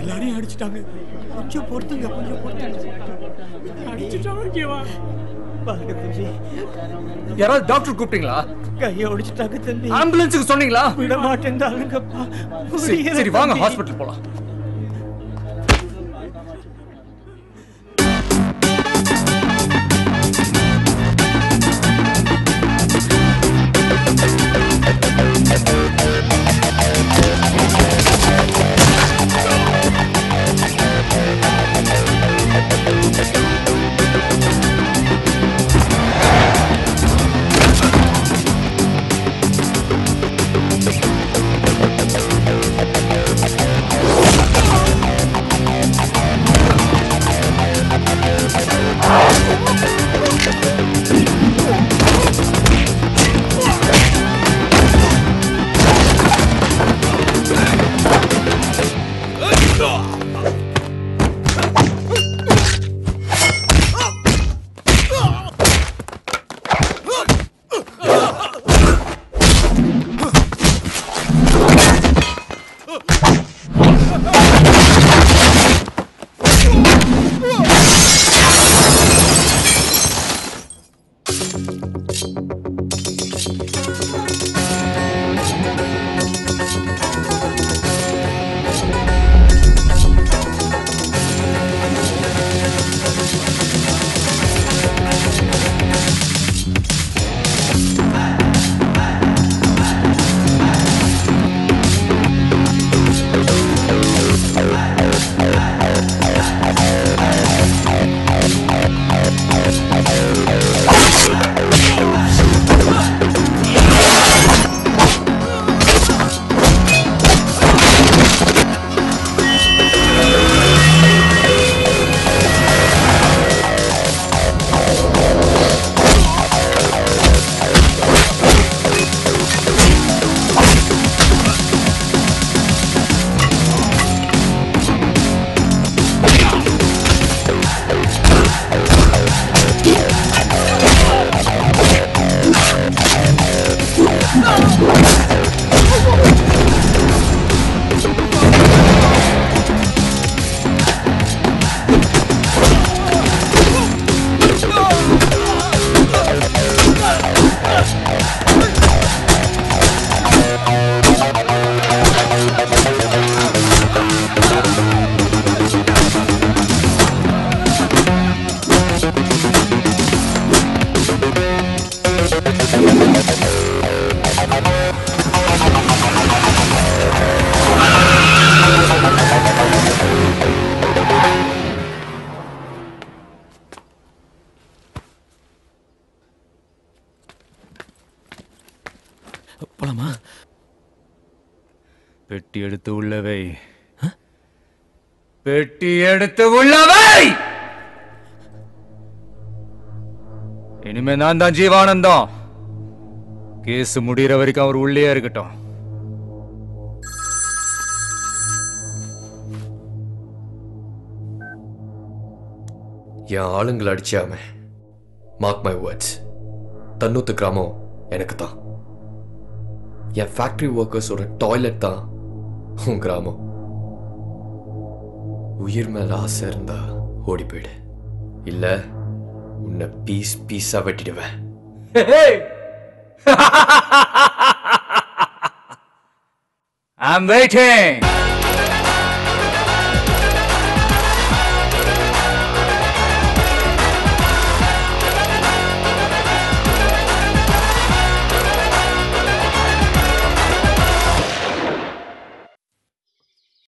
எல்லாரையும் அடிச்சிட்டாங்க கொஞ்சம் பொறுத்துங்க கொஞ்சம் பொறுத்துங்க அடிச்சிட்டாங்க ஜீவா பாருங்க தம்பி யாராவது டாக்டர் கூப்பிட்டீங்களா கையை ஒடிச்சிட்டாங்க தம்பி ஆம்புலன்ஸுக்கு சொன்னீங்களா விட மாட்டேன்டாங்கப்பா சரி சரி வாங்க ஹாஸ்பிட்டல் போலாம் போலாமா பெட்டி எடுத்து உள்ளவை பெட்டி எடுத்து உள்ளவை இனிமே நான் தான் ஜீவானந்தம் கேஸ் முடிகிற வரைக்கும் அவர் உள்ளே இருக்கட்டும் என் ஆளுங்களை அடிச்சாம மார்க் மை வேர்ட்ஸ் தன்னூத்து கிராமம் எனக்கு தான் என் ஃபேக்டரி ஒர்க்கர்ஸோட டாய்லெட் தான் உன் கிராமம் உயிர் மேல ஆசை இருந்தா ஓடி போயிடு இல்ல உன்னை பீஸ் பீஸா வெட்டிடுவேன் I'm waiting.